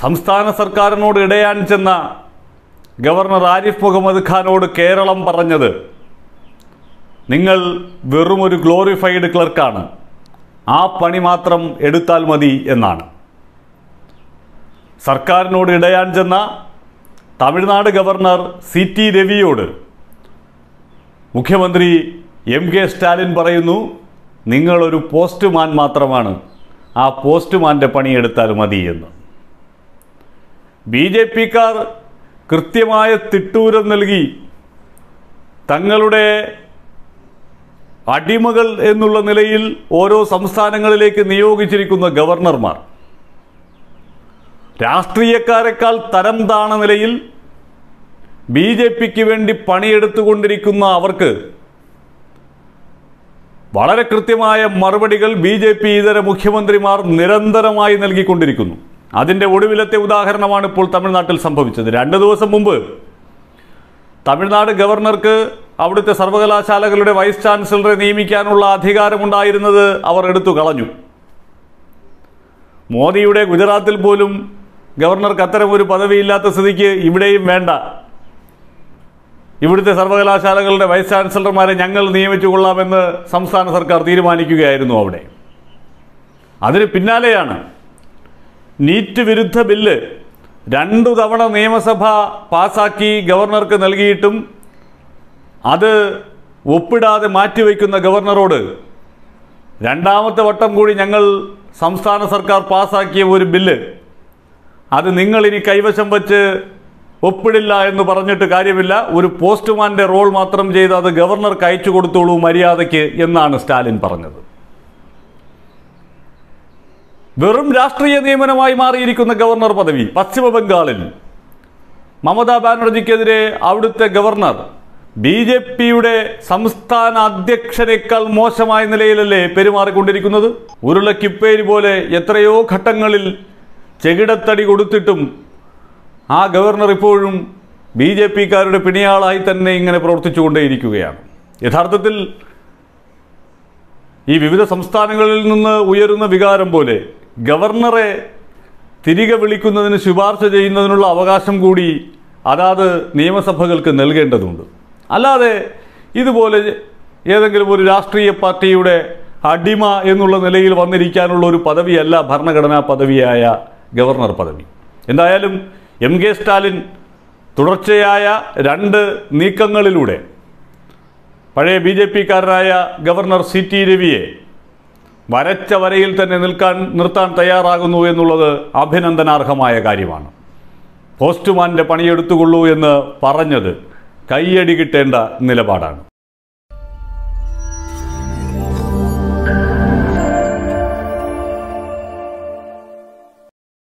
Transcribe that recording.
സംസ്ഥാന സർക്കാരിനോട് ഇടയാൻ ചെന്ന ഗവർണർ ആരിഫ് മുഹമ്മദ് ഖാനോട് കേരളം പറഞ്ഞത് നിങ്ങൾ വെറും ഒരു ഗ്ലോറിഫൈഡ് ക്ലർക്കാണ് ആ പണി മാത്രം എടുത്താൽ മതി എന്നാണ് സർക്കാരിനോട് ഇടയാൻ ചെന്ന തമിഴ്നാട് ഗവർണർ സി ടി രവിയോട് മുഖ്യമന്ത്രി എം കെ സ്റ്റാലിൻ പറയുന്നു നിങ്ങളൊരു പോസ്റ്റ്മാൻ മാത്രമാണ് ആ പോസ്റ്റ്മാൻ്റെ പണിയെടുത്താൽ മതി എന്ന് ബി ജെ പിക്കാർ കൃത്യമായ തിട്ടൂരം നൽകി തങ്ങളുടെ അടിമകൾ എന്നുള്ള നിലയിൽ ഓരോ സംസ്ഥാനങ്ങളിലേക്ക് നിയോഗിച്ചിരിക്കുന്ന ഗവർണർമാർ രാഷ്ട്രീയക്കാരെക്കാൾ തരം താണ നിലയിൽ ബി ജെ പിക്ക് വേണ്ടി പണിയെടുത്തുകൊണ്ടിരിക്കുന്ന അവർക്ക് വളരെ കൃത്യമായ മറുപടികൾ ബി ജെ പി ഇതര മുഖ്യമന്ത്രിമാർ നിരന്തരമായി നൽകിക്കൊണ്ടിരിക്കുന്നു അതിൻ്റെ ഒടുവിലത്തെ ഉദാഹരണമാണ് ഇപ്പോൾ തമിഴ്നാട്ടിൽ സംഭവിച്ചത് രണ്ട് ദിവസം മുമ്പ് തമിഴ്നാട് ഗവർണർക്ക് അവിടുത്തെ സർവകലാശാലകളുടെ വൈസ് ചാൻസലറെ നിയമിക്കാനുള്ള അധികാരമുണ്ടായിരുന്നത് അവർ എടുത്തു കളഞ്ഞു മോദിയുടെ ഗുജറാത്തിൽ പോലും ഗവർണർക്ക് അത്തരം ഒരു പദവിയില്ലാത്ത സ്ഥിതിക്ക് ഇവിടെയും വേണ്ട ഇവിടുത്തെ സർവകലാശാലകളുടെ വൈസ് ചാൻസലർമാരെ ഞങ്ങൾ നിയമിച്ചു കൊള്ളാമെന്ന് സംസ്ഥാന സർക്കാർ തീരുമാനിക്കുകയായിരുന്നു അവിടെ അതിന് പിന്നാലെയാണ് നീറ്റ് വിരുദ്ധ ബില്ല് രണ്ടു തവണ നിയമസഭ പാസാക്കി ഗവർണർക്ക് നൽകിയിട്ടും അത് ഒപ്പിടാതെ മാറ്റിവെക്കുന്ന ഗവർണറോട് രണ്ടാമത്തെ വട്ടം കൂടി ഞങ്ങൾ സംസ്ഥാന സർക്കാർ പാസാക്കിയ ഒരു ബില്ല് അത് നിങ്ങൾ ഇനി കൈവശം വച്ച് ഒപ്പിടില്ല എന്ന് പറഞ്ഞിട്ട് കാര്യമില്ല ഒരു പോസ്റ്റ്മാന്റെ റോൾ മാത്രം ചെയ്ത് അത് ഗവർണർക്ക് അയച്ചു കൊടുത്തോളൂ മര്യാദയ്ക്ക് എന്നാണ് സ്റ്റാലിൻ പറഞ്ഞത് വെറും രാഷ്ട്രീയ നിയമനമായി മാറിയിരിക്കുന്ന ഗവർണർ പദവി പശ്ചിമ ബംഗാളിൽ മമതാ ബാനർജിക്കെതിരെ അവിടുത്തെ ഗവർണർ ബി ജെ പിയുടെ സംസ്ഥാന അധ്യക്ഷനേക്കാൾ മോശമായ നിലയിലല്ലേ പെരുമാറിക്കൊണ്ടിരിക്കുന്നത് ഉരുളക്കിപ്പേരി പോലെ എത്രയോ ഘട്ടങ്ങളിൽ ചെകിടത്തടി കൊടുത്തിട്ടും ആ ഗവർണർ ഇപ്പോഴും ബി ജെ പിക്കാരുടെ പിണിയാളായി തന്നെ ഇങ്ങനെ പ്രവർത്തിച്ചുകൊണ്ടേയിരിക്കുകയാണ് യഥാർത്ഥത്തിൽ ഈ വിവിധ സംസ്ഥാനങ്ങളിൽ നിന്ന് ഉയരുന്ന വികാരം പോലെ ഗവർണറെ തിരികെ വിളിക്കുന്നതിന് ശുപാർശ ചെയ്യുന്നതിനുള്ള അവകാശം കൂടി അതാത് നിയമസഭകൾക്ക് നൽകേണ്ടതുണ്ട് അല്ലാതെ ഇതുപോലെ ഏതെങ്കിലും ഒരു രാഷ്ട്രീയ പാർട്ടിയുടെ അടിമ എന്നുള്ള നിലയിൽ വന്നിരിക്കാനുള്ള ഒരു പദവിയല്ല ഭരണഘടനാ പദവിയായ ഗവർണർ പദവി എന്തായാലും എം കെ സ്റ്റാലിൻ തുടർച്ചയായ രണ്ട് നീക്കങ്ങളിലൂടെ പഴയ ബി ജെ പിക്കാരനായ ഗവർണർ സി ടി രവിയെ വരച്ച വരയിൽ തന്നെ നിൽക്കാൻ നിർത്താൻ തയ്യാറാകുന്നു എന്നുള്ളത് അഭിനന്ദനാർഹമായ കാര്യമാണ് പോസ്റ്റ്മാൻ്റെ പണിയെടുത്തുകൊള്ളൂ എന്ന് പറഞ്ഞത് കയ്യടി കിട്ടേണ്ട നിലപാടാണ്